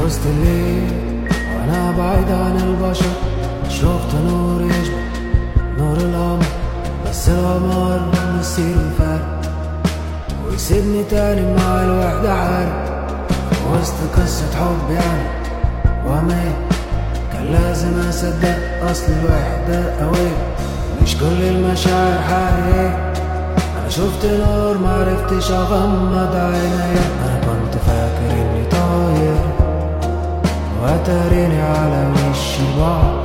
وسط الليل وانا بعيد عن البشر شفت نور يشبه نور القمر بس القمر بيصير الفرق ويسيبني تاني مع الوحدة عارف وسط قصة حب يعني وهمية كان لازم اصدق اصل الوحدة قوية مش كل المشاعر حقيقية انا شفت نور معرفتش اغمض عينيا انا كنت فاكر اني طاير واتريني على وشي بعض